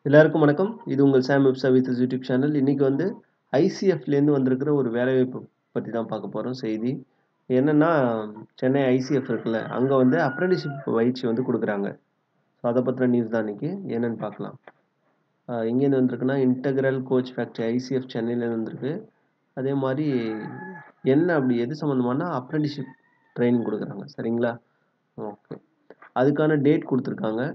எல்லாருக்கும் வணக்கம் இது உங்கள் சாம் வெப்சா வித் யூடியூப் சேனல் இன்னைக்கு வந்து ஐசிஎஃப்லேருந்து வந்திருக்கிற ஒரு வேலைவாய்ப்பு பற்றி தான் பார்க்க போகிறோம் செய்தி என்னென்னா சென்னை ஐசிஎஃப் இருக்குல்ல அங்கே வந்து அப்ரெண்டிஷிப் பயிற்சி வந்து கொடுக்குறாங்க ஸோ அதை பற்றின நியூஸ் தான் இன்னைக்கு என்னென்னு பார்க்கலாம் ஆஹ் எங்கேருந்து வந்திருக்குன்னா இன்டகிரல் கோச் ஃபேக்ட்ரி ஐசிஎஃப் சென்னையிலேருந்து வந்திருக்கு அதே மாதிரி என்ன அப்படி எது சம்மந்தமானா அப்ரெண்டிஷிப் ட்ரைனிங் கொடுக்குறாங்க சரிங்களா ஓகே அதுக்கான டேட் கொடுத்துருக்காங்க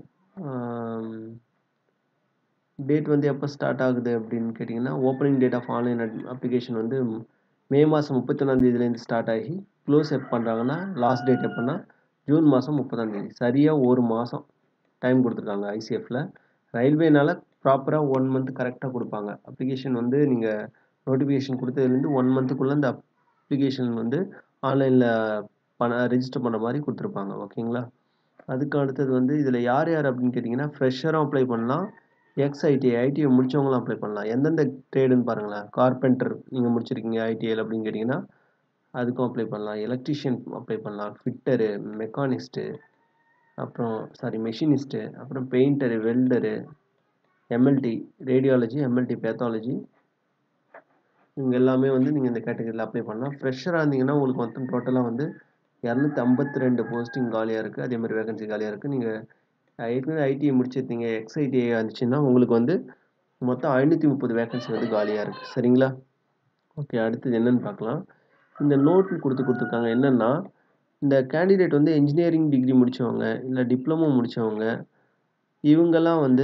டேட் வந்து எப்போ ஸ்டார்ட் ஆகுது அப்படின்னு கேட்டிங்கன்னா opening date of online application வந்து மே மாதம் முப்பத்தொன்னாந்தேதியிலேருந்து ஸ்டார்ட் ஆகி க்ளோஸ் எப்போ பண்ணுறாங்கன்னா லாஸ்ட் டேட் எப்போன்னா ஜூன் மாதம் முப்பதாந்தேதி சரியாக ஒரு மாதம் டைம் கொடுத்துருக்காங்க ஐசிஎஃப்பில் ரயில்வேனால ப்ராப்பராக ஒன் மந்த் கரெக்டாக கொடுப்பாங்க அப்ளிகேஷன் வந்து நீங்கள் நோட்டிஃபிகேஷன் கொடுத்ததுலேருந்து ஒன் மந்த்துக்குள்ளே அந்த அப்ளிகேஷன் வந்து ஆன்லைனில் பண்ண ரெஜிஸ்டர் பண்ணுற மாதிரி கொடுத்துருப்பாங்க ஓகேங்களா அதுக்கு அடுத்தது வந்து இதில் யார் யார் அப்படின்னு கேட்டிங்கன்னா ஃப்ரெஷரும் அப்ளை பண்ணலாம் எக்ஸ் ஐடிஐ ஐடிஐ முடிச்சவங்களும் அப்ளை பண்ணலாம் எந்தெந்த ட்ரேடுன்னு பாருங்களேன் கார்பெண்டர் நீங்கள் முடிச்சிருக்கீங்க ஐடிஐயில் அப்படின்னு கேட்டிங்கன்னா அதுக்கும் அப்ளை பண்ணலாம் எலக்ட்ரிஷியன் அப்ளை பண்ணலாம் ஃபிட்டரு மெக்கானிஸ்ட்டு அப்புறம் சாரி மெஷினிஸ்ட்டு அப்புறம் painter welder MLT radiology MLT pathology இவங்க எல்லாமே வந்து நீங்கள் இந்த கேட்டகரியில் அப்ளை பண்ணலாம் ஃப்ரெஷராக இருந்தீங்கன்னா உங்களுக்கு மொத்தம் டோட்டலாக வந்து இரநூத்தி ஐம்பத்தி ரெண்டு போஸ்டிங் காலியாக இருக்குது அதே மாதிரி வேகன்சி காலியாக இருக்குது நீங்கள் ஏற்கனவே ஐடிஐ முடிச்சிருந்தீங்க எக்ஸ்ஐடிஐ இருந்துச்சுன்னா உங்களுக்கு வந்து மொத்தம் ஐநூற்றி முப்பது வேகன்சி வந்து காலியாக இருக்குது சரிங்களா ஓகே அடுத்தது என்னன்னு பார்க்கலாம் இந்த நோட் கொடுத்து கொடுத்துருக்காங்க என்னென்னா இந்த கேண்டிடேட் வந்து இன்ஜினியரிங் டிகிரி முடித்தவங்க இல்லை டிப்ளமோ முடித்தவங்க இவங்கெல்லாம் வந்து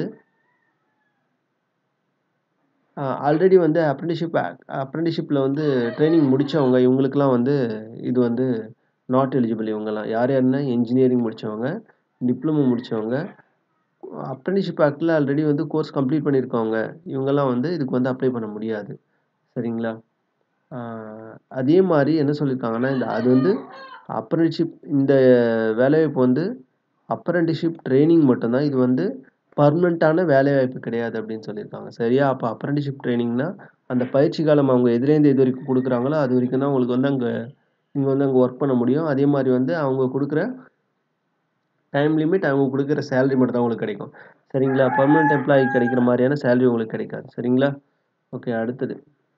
ஆல்ரெடி வந்து அப்ரெண்டிஷிப் அப்ரெண்டிஷிப்பில் வந்து ட்ரைனிங் முடித்தவங்க இவங்களுக்குலாம் வந்து இது வந்து நாட் எலிஜிபிள் இவங்கெல்லாம் யார் யாருன்னா இன்ஜினியரிங் முடித்தவங்க டிப்ளமோ முடித்தவங்க அப்ரெண்டிஷிப் ஆக்டில் ஆல்ரெடி வந்து கோர்ஸ் கம்ப்ளீட் பண்ணியிருக்கவங்க இவங்கெல்லாம் வந்து இதுக்கு வந்து அப்ளை பண்ண முடியாது சரிங்களா அதே மாதிரி என்ன சொல்லியிருக்காங்கன்னா இந்த அது வந்து அப்ரெண்டிஷிப் இந்த வேலைவாய்ப்பு வந்து அப்ரெண்டிஷிப் ட்ரைனிங் மட்டும்தான் இது வந்து பர்மனெண்ட்டான வேலைவாய்ப்பு கிடையாது அப்படின்னு சொல்லியிருக்காங்க சரியா அப்போ அப்ரெண்டிஷிப் ட்ரைனிங்னா அந்த பயிற்சி காலம் அவங்க எதுலேருந்து எது வரைக்கும் கொடுக்குறாங்களோ அது வரைக்கும் தான் உங்களுக்கு வந்து அங்கே நீங்கள் வந்து அங்கே ஒர்க் பண்ண முடியும் அதே மாதிரி வந்து அவங்க கொடுக்குற டைம் லிமிட் அவங்க கொடுக்குற சேலரி மட்டும் தான் உங்களுக்கு கிடைக்கும் சரிங்களா பர்மனெண்ட் எம்ப்ளாயி கிடைக்கிற மாதிரியான சேலரி உங்களுக்கு கிடைக்காது சரிங்களா ஓகே அடுத்தது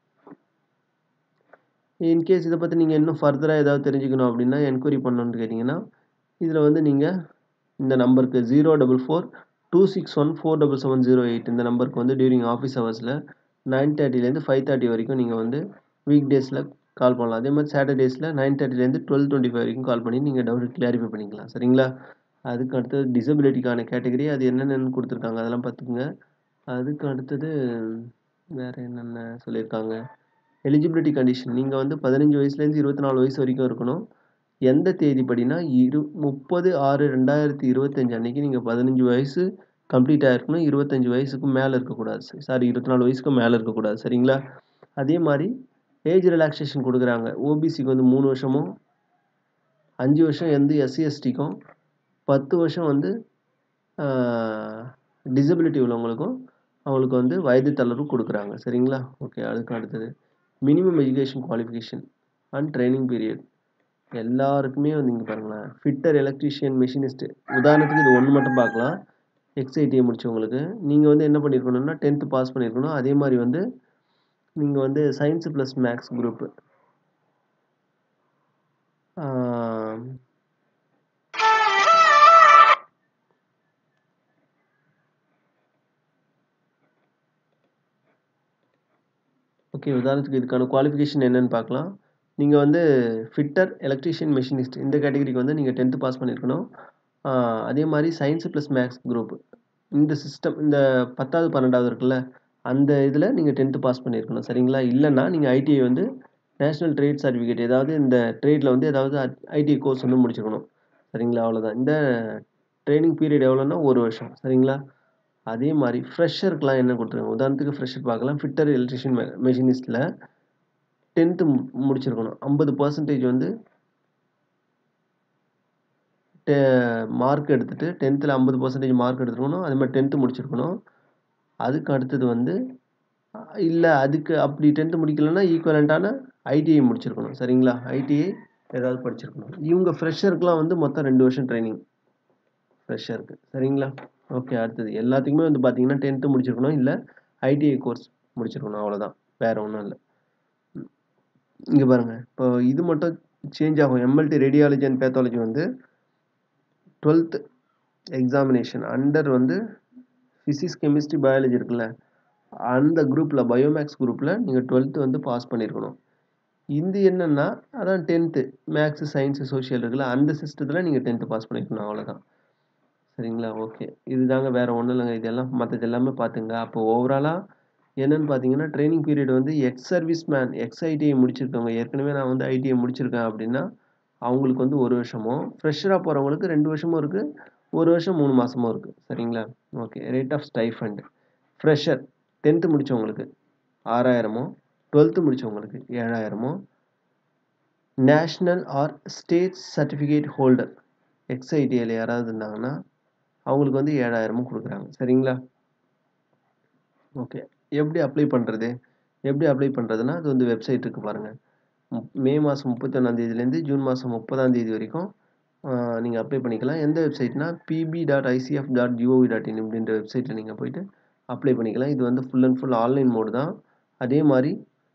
இன்கேஸ் இதை பற்றி நீங்கள் இன்னும் ஃபர்தராக ஏதாவது தெரிஞ்சுக்கணும் அப்படின்னா என்கொயரி பண்ணணுன்னு கேட்டிங்கன்னா இதில் வந்து நீங்கள் இந்த நம்பருக்கு zero double four two six one four double seven zero eight இந்த நம்பருக்கு வந்து டியூரிங் ஆஃபீஸ் ஹவர்ஸில் நைன் தேர்ட்டிலேருந்து ஃபைவ் தேர்ட்டி வரைக்கும் நீங்கள் வந்து வீக் டேஸில் கால் பண்ணலாம் அதே மாதிரி சாட்டர்டேஸில் நைன் தேர்ட்டிலேருந்து டுவெல் டுவெண்ட்டி ஃபைவ் வரைக்கும் கால் பண்ணி நீங்கள் டவுட் கிளாரிஃபை பண்ணிக்கலாம் சரிங்களா அதுக்கு அடுத்தது டிசபிலிட்டிக்கான கேட்டகரி அது என்னென்னு கொடுத்துருக்காங்க அதெல்லாம் பார்த்துக்குங்க அதுக்கு அடுத்தது வேறு என்னென்ன சொல்லியிருக்காங்க எலிஜிபிலிட்டி கண்டிஷன் நீங்கள் வந்து பதினஞ்சு வயசுலேருந்து இருபத்தி நாலு வயசு வரைக்கும் இருக்கணும் எந்த தேதிப்படினா இரு முப்பது ஆறு ரெண்டாயிரத்தி இருபத்தஞ்சு அன்னைக்கு நீங்கள் பதினஞ்சு வயசு கம்ப்ளீட் ஆகிருக்கணும் இருபத்தஞ்சி வயசுக்கு மேலே இருக்கக்கூடாது சாரி இருபத்தி நாலு வயசுக்கு மேலே இருக்கக்கூடாது சரிங்களா அதே மாதிரி ஏஜ் ரிலாக்ஸேஷன் கொடுக்குறாங்க ஓபிசிக்கு வந்து மூணு வருஷமும் அஞ்சு வருஷம் எந்த எஸ்சி எஸ்டிக்கும் பத்து வருஷம் வந்து டிசபிலிட்டி உள்ளவங்களுக்கும் அவங்களுக்கு வந்து வயது தளர்வு கொடுக்குறாங்க சரிங்களா ஓகே அதுக்கு அடுத்தது minimum education qualification and training period எல்லாருக்குமே வந்து இங்கே பாருங்களேன் ஃபிட்டர் எலக்ட்ரீஷியன் மிஷினிஸ்ட்டு உதாரணத்துக்கு இது ஒன்று மட்டும் பார்க்கலாம் எக்ஸ்ஐடிஐ முடிச்சவங்களுக்கு நீங்கள் வந்து என்ன பண்ணியிருக்கணும்னா டென்த்து பாஸ் பண்ணியிருக்கணும் அதே மாதிரி வந்து நீங்கள் வந்து science plus maths group okay உதாரணத்துக்கு இதுக்கான குவாலிஃபிகேஷன் என்னென்னு பார்க்கலாம் நீங்கள் வந்து ஃபிட்டர் எலக்ட்ரீஷியன் மெஷினிஸ்ட் இந்த கேட்டகரிக்கு வந்து நீங்கள் டென்த்து பாஸ் பண்ணியிருக்கணும் அதே மாதிரி சயின்ஸு ப்ளஸ் மேக்ஸ் குரூப் இந்த சிஸ்டம் இந்த பத்தாவது பன்னெண்டாவது இருக்குல்ல அந்த இதில் நீங்கள் டென்த்து பாஸ் பண்ணியிருக்கணும் சரிங்களா இல்லைன்னா நீங்கள் ஐடிஐ வந்து நேஷ்னல் ட்ரேட் சர்டிஃபிகேட் ஏதாவது இந்த ட்ரேடில் வந்து ஏதாவது ஐடிஐ கோர்ஸ் வந்து முடிச்சிருக்கணும் சரிங்களா அவ்வளோதான் இந்த ட்ரைனிங் பீரியட் எவ்வளோன்னா ஒரு வருஷம் சரிங்களா அதே மாதிரி ஃப்ரெஷருக்குலாம் என்ன கொடுத்துருக்காங்க உதாரணத்துக்கு ஃப்ரெஷர் பார்க்கலாம் ஃபிட்டர் எலக்ட்ரிஷியன் மெஷினிஸ்ட்டில் டென்த்து முடிச்சிருக்கணும் ஐம்பது பர்சன்டேஜ் வந்து டெ மார்க் எடுத்துகிட்டு டென்த்தில் ஐம்பது பர்சன்டேஜ் மார்க் எடுத்துருக்கணும் அதே மாதிரி டென்த்து முடிச்சிருக்கணும் அதுக்கு அடுத்தது வந்து இல்லை அதுக்கு அப்படி டென்த்து முடிக்கலன்னா ஈக்குவலண்ட்டான ஐடிஐ முடிச்சிருக்கணும் சரிங்களா ஐடிஐ ஏதாவது படிச்சிருக்கணும் இவங்க ஃப்ரெஷருக்குலாம் வந்து மொத்தம் ரெண்டு வருஷம் ட்ரைனிங் ஃப்ரெஷருக்கு சரிங்களா ஓகே அடுத்தது எல்லாத்துக்குமே வந்து பார்த்தீங்கன்னா டென்த்து முடிச்சிருக்கணும் இல்லை ஐடிஐ கோர்ஸ் முடிச்சிருக்கணும் அவ்வளோதான் வேறு ஒன்றும் இல்லை இங்கே பாருங்கள் இப்போ இது மட்டும் சேஞ்ச் ஆகும் எம்எல்டி ரேடியாலஜி அண்ட் பேத்தாலஜி வந்து டுவெல்த் எக்ஸாமினேஷன் அண்டர் வந்து ஃபிசிக்ஸ் கெமிஸ்ட்ரி பயாலஜி இருக்குல்ல அந்த குரூப்பில் பயோமேக்ஸ் குரூப்பில் நீங்கள் டுவெல்த்து வந்து பாஸ் பண்ணியிருக்கணும் இது என்னென்னா அதான் டென்த்து மேக்ஸு சயின்ஸு சோஷியல் இருக்குல்ல அந்த சிஸ்டத்தில் நீங்கள் டென்த்து பாஸ் பண்ணியிருக்கணும் அவ்வளோதான் சரிங்களா ஓகே இதுதாங்க வேறு ஒன்றும் இல்லைங்க இதெல்லாம் மற்றது எல்லாமே பார்த்துங்க அப்போ ஓவராலாக என்னென்னு பார்த்தீங்கன்னா ட்ரைனிங் பீரியட் வந்து ex service man ex ITI முடிச்சிருக்கவங்க ஏற்கனவே நான் வந்து ஐடிஐ முடிச்சிருக்கேன் அப்படின்னா அவங்களுக்கு வந்து ஒரு வருஷமும் ஃப்ரெஷராக போகிறவங்களுக்கு ரெண்டு வருஷமும் இருக்குது ஒரு வருஷம் மூணு மாதமும் இருக்குது சரிங்களா okay rate of stipend fresher tenth முடித்தவங்களுக்கு ஆறாயிரமோ டுவெல்த்து முடித்தவங்களுக்கு ஏழாயிரமோ national or state certificate holder எக்ஸ்ஐடியில் யாராவது இருந்தாங்கன்னா அவங்களுக்கு வந்து ஏழாயிரமும் கொடுக்குறாங்க சரிங்களா ஓகே எப்படி அப்ளை பண்ணுறது எப்படி அப்ளை பண்ணுறதுன்னா அது வந்து வெப்சைட் இருக்குது பாருங்கள் மே மாதம் முப்பத்தொன்னாந்தேதியிலேருந்து ஜூன் மாதம் முப்பதாம் தேதி வரைக்கும் நீங்கள் அப்ளை பண்ணிக்கலாம் எந்த வெப்சைட்னா PB dot ICF dot GOV dot in அப்படின்ற வெப்சைட்டில் நீங்கள் போயிட்டு அப்ளை பண்ணிக்கலாம் இது வந்து full and full online mode தான் அதே மாதிரி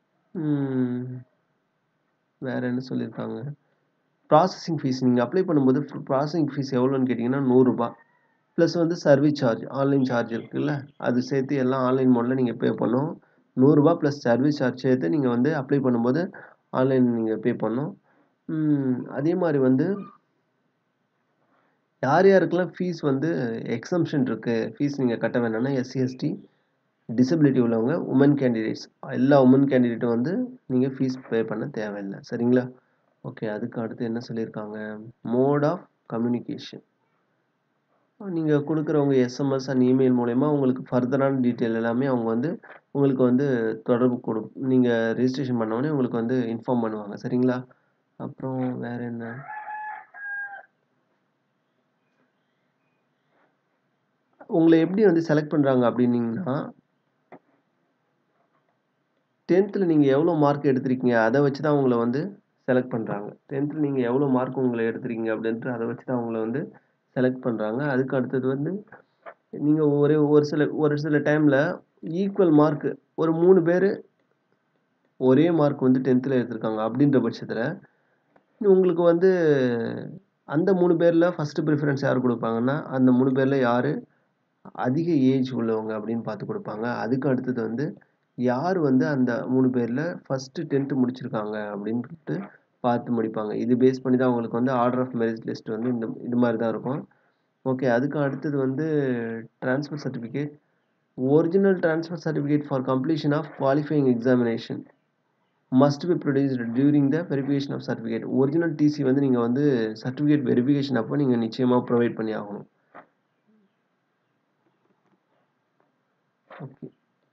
வேறு என்ன சொல்லியிருக்காங்க ப்ராசஸிங் ஃபீஸ் நீங்கள் அப்ளை பண்ணும்போது ப்ராசஸிங் ஃபீஸ் எவ்வளோன்னு கேட்டிங்கன்னா நூறுரூபா ப்ளஸ் வந்து சர்வீஸ் சார்ஜ் ஆன்லைன் சார்ஜ் இருக்குல்ல அது சேர்த்து எல்லாம் ஆன்லைன் மோடில் நீங்கள் பே பண்ணணும் நூறுரூபா ப்ளஸ் சர்வீஸ் சார்ஜ் சேர்த்து நீங்கள் வந்து அப்ளை பண்ணும்போது ஆன்லைன் நீங்கள் பே பண்ணணும் அதே மாதிரி வந்து யார் யாருக்கெல்லாம் ஃபீஸ் வந்து எக்ஸம்ஷன் இருக்குது ஃபீஸ் நீங்கள் கட்ட வேணாம்னா எஸ்சி எஸ்டி டிசபிலிட்டி உள்ளவங்க உமன் கேண்டிடேட்ஸ் எல்லா உமன் கேண்டிடேட்டும் வந்து நீங்கள் ஃபீஸ் பே பண்ண தேவையில்லை சரிங்களா ஓகே அதுக்கு அடுத்து என்ன சொல்லியிருக்காங்க மோட் ஆஃப் கம்யூனிகேஷன் நீங்கள் கொடுக்குறவங்க எஸ்எம்எஸ் அண்ட் இமெயில் மூலயமா உங்களுக்கு ஃபர்தரான டீட்டெயில் எல்லாமே அவங்க வந்து உங்களுக்கு வந்து தொடர்பு கொடு நீங்கள் ரெஜிஸ்ட்ரேஷன் பண்ணோடனே உங்களுக்கு வந்து இன்ஃபார்ம் பண்ணுவாங்க சரிங்களா அப்புறம் வேறு என்ன உங்களை எப்படி வந்து செலக்ட் பண்ணுறாங்க அப்படின்னீங்கன்னா டென்த்தில் நீங்கள் எவ்வளோ மார்க் எடுத்திருக்கீங்க அதை வச்சு தான் உங்களை வந்து செலக்ட் பண்ணுறாங்க டென்த்தில் நீங்கள் எவ்வளோ மார்க் உங்களை எடுத்திருக்கீங்க அப்படின்ட்டு அதை வச்சு தான் உங்களை வந்து செலக்ட் பண்ணுறாங்க அதுக்கு அடுத்தது வந்து நீங்கள் ஒரே ஒரு சில ஒரு சில டைமில் ஈக்குவல் மார்க்கு ஒரு மூணு பேர் ஒரே மார்க் வந்து டென்த்தில் எடுத்திருக்காங்க அப்படின்ற பட்சத்தில் உங்களுக்கு வந்து அந்த மூணு பேரில் ஃபஸ்ட்டு ப்ரிஃபரன்ஸ் யார் கொடுப்பாங்கன்னா அந்த மூணு பேரில் யார் அதிக ஏஜ் உள்ளவங்க அப்படின்னு பார்த்து கொடுப்பாங்க அதுக்கு அடுத்தது வந்து யார் வந்து அந்த மூணு பேரில் ஃபஸ்ட்டு டென்த்து முடிச்சிருக்காங்க அப்படின்ட்டு பார்த்து முடிப்பாங்க இது பேஸ் பண்ணி தான் உங்களுக்கு வந்து ஆர்டர் ஆஃப் மெரிட் லிஸ்ட் வந்து இந்த இது மாதிரி தான் இருக்கும் ஓகே அதுக்கு அடுத்தது வந்து transfer certificate original transfer certificate for completion of qualifying examination must be produced during the verification of certificate original TC வந்து நீங்கள் வந்து சர்டிஃபிகேட் வெரிஃபிகேஷன் அப்போ நீங்கள் நிச்சயமாக ப்ரொவைட் பண்ணி ஆகணும் ஓகே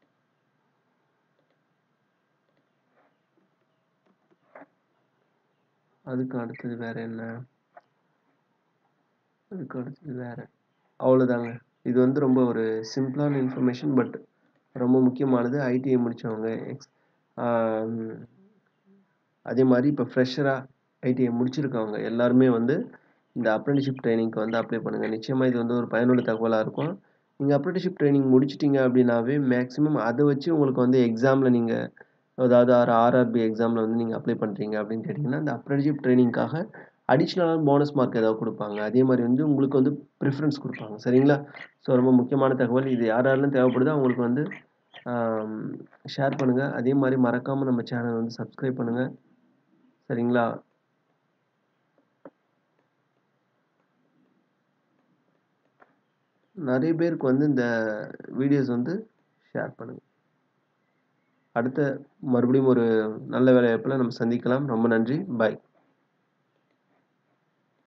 அதுக்கு அடுத்தது வேறு என்ன அதுக்கு அடுத்தது வேறு அவ்வளோதாங்க இது வந்து ரொம்ப ஒரு சிம்பிளான இன்ஃபர்மேஷன் பட் ரொம்ப முக்கியமானது ஐடிஐ முடித்தவங்க எக்ஸ் அதே மாதிரி இப்போ ஃப்ரெஷராக ஐடிஐ முடிச்சிருக்கவங்க எல்லாருமே வந்து இந்த அப்ரெண்டிஷிப் ட்ரைனிங்க்கு வந்து அப்ளை பண்ணுங்கள் நிச்சயமாக இது வந்து ஒரு பயனுள்ள தகவலாக இருக்கும் நீங்கள் அப்ரெண்டிஷிப் ட்ரைனிங் முடிச்சிட்டிங்க அப்படின்னாவே மேக்ஸிமம் அதை வச்சு உங்களுக்கு வந்து எக்ஸாமில் நீங்கள் அதாவது ஆர் ஆர்ஆர்பி எக்ஸாமில் வந்து நீங்கள் அப்ளை பண்ணுறீங்க அப்படின்னு கேட்டிங்கன்னா அந்த அப்ரெண்டிஷிப் ட்ரைனிங்காக அடிஷ்னலான போனஸ் மார்க் ஏதாவது கொடுப்பாங்க அதே மாதிரி வந்து உங்களுக்கு வந்து ப்ரிஃபரன்ஸ் கொடுப்பாங்க சரிங்களா ஸோ ரொம்ப முக்கியமான தகவல் இது யார் யாரெல்லாம் தேவைப்படுதோ அவங்களுக்கு வந்து ஷேர் பண்ணுங்கள் அதே மாதிரி மறக்காமல் நம்ம சேனல் வந்து சப்ஸ்கிரைப் பண்ணுங்கள் சரிங்களா நிறைய பேருக்கு வந்து இந்த வீடியோஸ் வந்து ஷேர் பண்ணுங்கள் அடுத்த மறுபடியும் ஒரு நல்ல வேலைவாய்ப்பில் நம்ம சந்திக்கலாம் ரொம்ப நன்றி பாய்